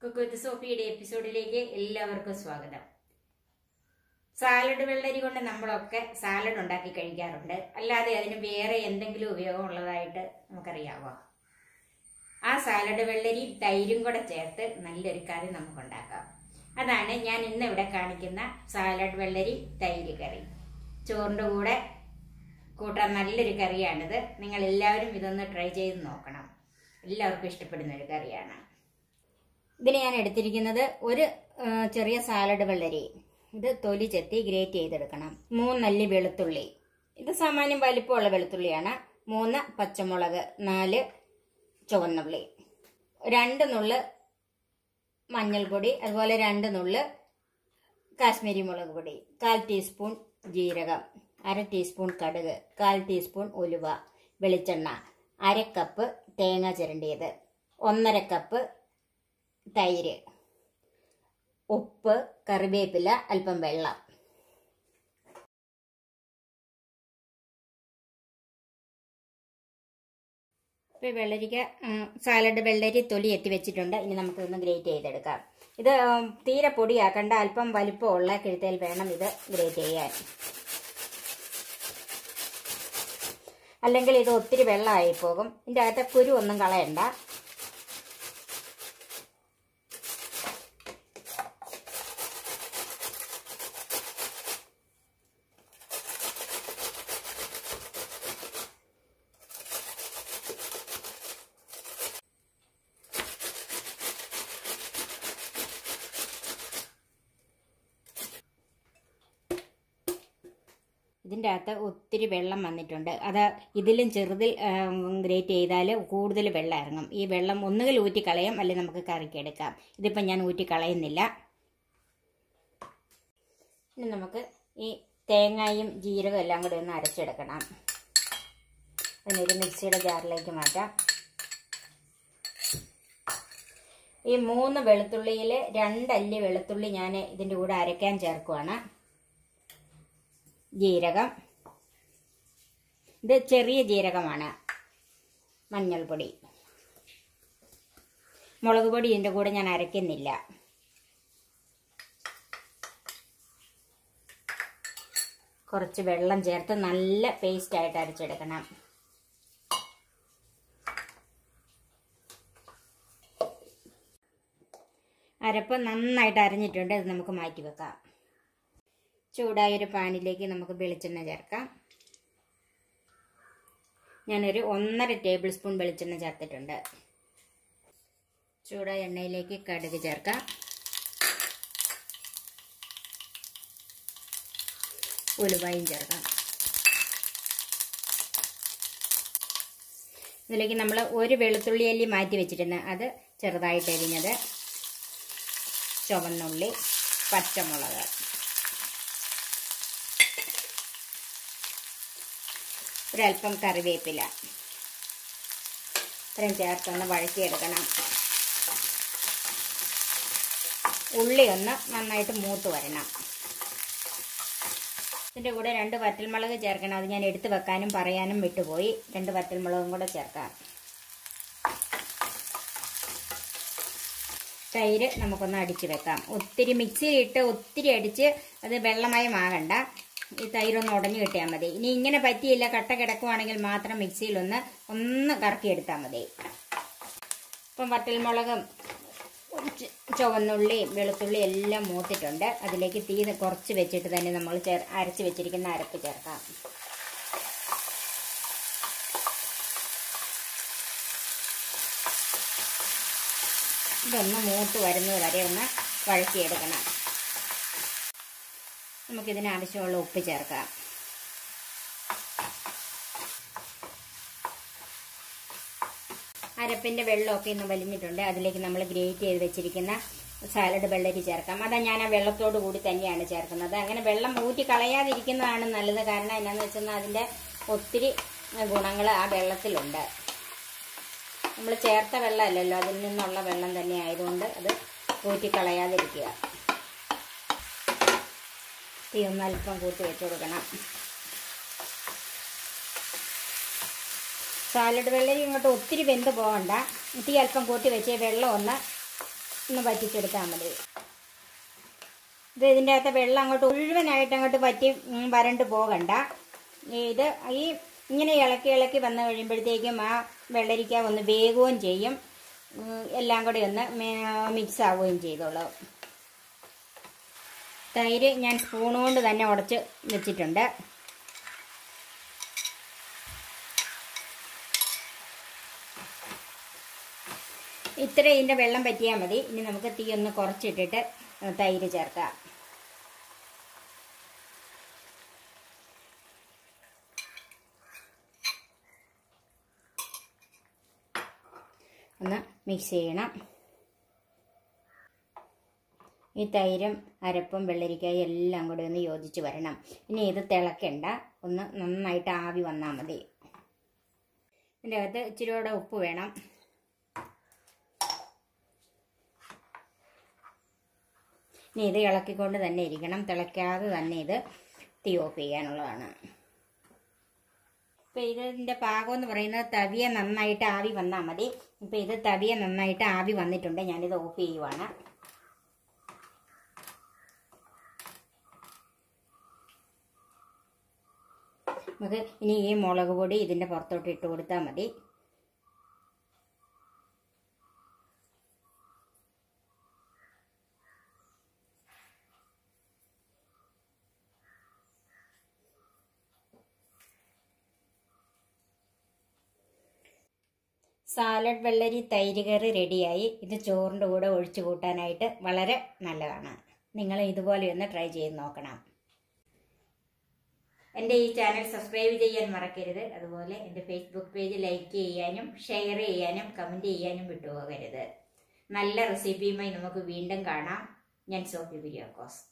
കുക്കുവിത്ത് സോഫിയുടെ എപ്പിസോഡിലേക്ക് എല്ലാവർക്കും സ്വാഗതം സാലഡ് വെള്ളരി കൊണ്ട് നമ്മളൊക്കെ സാലഡ് ഉണ്ടാക്കി കഴിക്കാറുണ്ട് അല്ലാതെ അതിന് വേറെ എന്തെങ്കിലും ഉപയോഗം ഉള്ളതായിട്ട് നമുക്കറിയാവോ ആ സാലഡ് വെള്ളരി തൈരും കൂടെ ചേർത്ത് നല്ലൊരു കറി നമുക്കുണ്ടാക്കാം അതാണ് ഞാൻ ഇന്ന് ഇവിടെ കാണിക്കുന്ന സാലഡ് വെള്ളരി തൈര് കറി ചോറിൻ്റെ കൂടെ കൂട്ടാൻ നല്ലൊരു കറിയാണിത് നിങ്ങൾ എല്ലാവരും ഇതൊന്ന് ട്രൈ ചെയ്ത് നോക്കണം എല്ലാവർക്കും ഇഷ്ടപ്പെടുന്ന ഒരു കറിയാണ് ഇതിന് ഞാൻ എടുത്തിരിക്കുന്നത് ഒരു ആ, ചെറിയ സാലഡ് വെള്ളരി ഇത് തൊലി ചെത്തി ഗ്രേറ്റ് ചെയ്തെടുക്കണം മൂന്നല്ലി വെളുത്തുള്ളി ഇത് സാമാന്യം വലിപ്പമുള്ള വെളുത്തുള്ളിയാണ് മൂന്ന് പച്ചമുളക് നാല് ചുവന്നുള്ളി രണ്ട് നുള്ള് മഞ്ഞൾപ്പൊടി അതുപോലെ രണ്ട് നുള്ള് കാശ്മീരി മുളക് പൊടി കാൽ ടീസ്പൂൺ ജീരകം അര ടീസ്പൂൺ കടുക് കാൽ ടീസ്പൂൺ ഉലുവ വെളിച്ചെണ്ണ അര കപ്പ് തേങ്ങ ചിരണ്ടിയത് ഒന്നര കപ്പ് തൈര് ഉപ്പ് കറിവേപ്പില അല്പം വെള്ളം ഇപ്പോൾ വെള്ളരിക്ക ഉം, സാലഡ് വെള്ളരി തൊലി എത്തി വെച്ചിട്ടുണ്ട് ഇനി നമുക്കിതൊന്ന് ഗ്രേറ്റ് ചെയ്തെടുക്കാം ഇത് ഉം, തീരെ പൊടിയാക്കണ്ട അല്പം വലിപ്പമുള്ള കിഴുത്തയിൽ വേണം ഇത് ഗ്രേറ്റ് ചെയ്യാൻ അല്ലെങ്കിൽ ഇത് ഒത്തിരി വെള്ളമായി പോകും ഇതിൻ്റെ അകത്തെ കുരു ഒന്നും കളയണ്ട ഇതിൻ്റെ അകത്ത് ഒത്തിരി വെള്ളം വന്നിട്ടുണ്ട് അത് ഇതിലും ചെറുതിൽ ഗ്രേറ്റ് ചെയ്താൽ കൂടുതൽ വെള്ളം ഇറങ്ങും ഈ വെള്ളം ഒന്നുകിൽ ഊറ്റി കളയാം അല്ലെങ്കിൽ നമുക്ക് കറിക്ക് എടുക്കാം ഇതിപ്പം ഞാൻ ഊറ്റി കളയുന്നില്ല ഇനി നമുക്ക് ഈ തേങ്ങയും ജീരകവും എല്ലാം കൂടി ഒന്ന് അരച്ചെടുക്കണം അതിനൊരു മിക്സിയുടെ ജാറിലേക്ക് മാറ്റാം ഈ മൂന്ന് വെളുത്തുള്ളിയിൽ രണ്ടല്ലി വെളുത്തുള്ളി ഞാൻ ഇതിൻ്റെ കൂടെ അരയ്ക്കാൻ ചേർക്കുവാണ് ജീരകം ഇത് ചെറിയ ജീരകമാണ് മഞ്ഞൾപ്പൊടി മുളക് പൊടി ഇതിൻ്റെ കൂടെ ഞാൻ അരയ്ക്കുന്നില്ല കുറച്ച് വെള്ളം ചേർത്ത് നല്ല പേസ്റ്റ് ആയിട്ട് അരച്ചെടുക്കണം അരപ്പ് നന്നായിട്ട് അരഞ്ഞിട്ടുണ്ട് ഇത് നമുക്ക് മാറ്റി വെക്കാം ചൂടായ ഒരു പാനിലേക്ക് നമുക്ക് വെളിച്ചെണ്ണ ചേർക്കാം ഞാനൊരു ഒന്നര ടേബിൾ സ്പൂൺ വെളിച്ചെണ്ണ ചേർത്തിട്ടുണ്ട് ചൂടായ എണ്ണയിലേക്ക് കടുക് ചേർക്കാം ഉലുവായും ചേർക്കാം ഇതിലേക്ക് നമ്മൾ ഒരു വെളുത്തുള്ളി അല്ലി മാറ്റി വെച്ചിട്ടുണ്ട് അത് ചെറുതായിട്ട് എരിഞ്ഞത് ചുവന്നുള്ളി പച്ചമുളക് ഒരല്പം കറിവേപ്പില ഇത്രയും ചേർത്തൊന്ന് വഴറ്റിയെടുക്കണം ഉള്ളി ഒന്ന് നന്നായിട്ട് മൂത്ത് വരണം ഇതിൻ്റെ കൂടെ രണ്ട് വറ്റൽമുളക് ചേർക്കണം അത് ഞാൻ എടുത്തു വെക്കാനും പറയാനും വിട്ടുപോയി രണ്ട് വറ്റൽമുളകും കൂടെ ചേർക്കാം തൈര് നമുക്കൊന്ന് അടിച്ച് വെക്കാം ഒത്തിരി മിക്സിയിലിട്ട് ഒത്തിരി അടിച്ച് അത് വെള്ളമയമാകണ്ട ഈ തൈരൊന്ന് ഉടഞ്ഞു കിട്ടിയാൽ മതി ഇനി ഇങ്ങനെ പറ്റിയില്ല കട്ട കിടക്കുവാണെങ്കിൽ മാത്രം മിക്സിയിലൊന്ന് ഒന്ന് കറക്കിയെടുത്താൽ മതി ഇപ്പം വറ്റൽമുളകും ചു- ചുവന്നുള്ളി വെളുത്തുള്ളി എല്ലാം മൂത്തിട്ടുണ്ട് അതിലേക്ക് തീ കുറച്ച് വെച്ചിട്ട് തന്നെ നമ്മൾ ചേർ അരച്ച് വെച്ചിരിക്കുന്ന അരപ്പ് ചേർക്കാം ഇതൊന്ന് മൂത്ത് വരുന്നത് വരെ ഒന്ന് വഴറ്റിയെടുക്കണം നമുക്കിതിന് ആവശ്യമുള്ള ഉപ്പ് ചേർക്കാം അരപ്പിൻ്റെ വെള്ളമൊക്കെ ഇന്ന് വലിഞ്ഞിട്ടുണ്ട് അതിലേക്ക് നമ്മൾ ഗ്രേറ്റ് ചെയ്ത് വെച്ചിരിക്കുന്ന സാലഡ് വെള്ളരി ചേർക്കാം അതാ ഞാൻ ആ വെള്ളത്തോട് കൂടി തന്നെയാണ് ചേർക്കുന്നത് അങ്ങനെ വെള്ളം ഊറ്റി കളയാതിരിക്കുന്നതാണ് നല്ലത് കാരണം എന്നാന്ന് വെച്ചാൽ അതിൻ്റെ ഒത്തിരി ഗുണങ്ങൾ ആ വെള്ളത്തിലുണ്ട് നമ്മൾ ചേർത്ത വെള്ളമല്ലല്ലോ അതിൽ നിന്നുള്ള വെള്ളം തന്നെ ആയതുകൊണ്ട് അത് ഊറ്റി കളയാതിരിക്കുക തീ ഒന്ന് അല്പം കൂട്ടി വെച്ച് കൊടുക്കണം സാലഡ് വെള്ളരി ഇങ്ങോട്ട് ഒത്തിരി വെന്ത് പോകണ്ട തീ അല്പം കൂട്ടി വെച്ച് വെള്ളം ഒന്ന് ഒന്ന് വറ്റിച്ചെടുത്താൽ മതി ഇത് ഇതിൻ്റെ അകത്ത് വെള്ളം അങ്ങോട്ട് മുഴുവനായിട്ട് അങ്ങോട്ട് വറ്റി ഉം, വരണ്ട് പോകണ്ട ഇത് ഈ ഇങ്ങനെ ഇളക്കി ഇളക്കി വന്നു കഴിയുമ്പോഴത്തേക്കും ആ വെള്ളരിക്ക ഒന്ന് വേകുകയും ചെയ്യും ഉം, എല്ലാം കൂടി ഒന്ന് മിക്സ് ആവുകയും ചെയ്തോളൂ തൈര് ഞാൻ സ്പൂൺ കൊണ്ട് തന്നെ ഉടച്ച് വെച്ചിട്ടുണ്ട് ഇത്ര ഇതിൻ്റെ വെള്ളം പറ്റിയാൽ മതി ഇനി നമുക്ക് തീ ഒന്ന് കുറച്ചിട്ടിട്ട് തൈര് ചേർക്കാം ഒന്ന് മിക്സ് ചെയ്യണം ഈ തൈരും അരപ്പും വെള്ളരിക്കായും എല്ലാം കൂടി ഒന്ന് യോജിച്ച് വരണം ഇനി ഇത് തിളക്കണ്ട ഒന്ന് നന്നായിട്ട് ആവി വന്നാൽ മതി ഇതിൻ്റെ അകത്ത് ഇച്ചിരി കൂടെ ഉപ്പ് വേണം ഇനി ഇത് ഇളക്കിക്കൊണ്ട് തന്നെ ഇരിക്കണം തിളയ്ക്കാതെ തന്നെ ഇത് തീ ഓഫ് ചെയ്യാനുള്ളതാണ് ഇപ്പം ഇതിൻ്റെ പാകം എന്ന് പറയുന്നത് തവിയെ നന്നായിട്ട് ആവി വന്നാൽ മതി ഇപ്പം ഇത് തവിയെ നന്നായിട്ട് ആവി വന്നിട്ടുണ്ട് ഞാനിത് ഓഫ് ചെയ്യുവാണ് നമുക്ക് ഇനി ഈ മുളക് പൊടി ഇതിൻ്റെ പുറത്തോട്ട് ഇട്ട് കൊടുത്താൽ മതി സാലഡ് വെള്ളരി തൈര് കറി റെഡിയായി ഇത് ചോറിൻ്റെ കൂടെ ഒഴിച്ചു കൂട്ടാനായിട്ട് വളരെ നല്ലതാണ് നിങ്ങൾ ഇതുപോലെ ഒന്ന് ട്രൈ ചെയ്ത് നോക്കണം എൻ്റെ ഈ ചാനൽ സബ്സ്ക്രൈബ് ചെയ്യാൻ മറക്കരുത് അതുപോലെ എൻ്റെ ഫേസ്ബുക്ക് പേജ് ലൈക്ക് ചെയ്യാനും ഷെയർ ചെയ്യാനും കമൻറ്റ് ചെയ്യാനും വിട്ടുപോകരുത് നല്ല റെസിപ്പിയുമായി നമുക്ക് വീണ്ടും കാണാം ഞാൻ സോഫി ബിരിയാക്കോസ്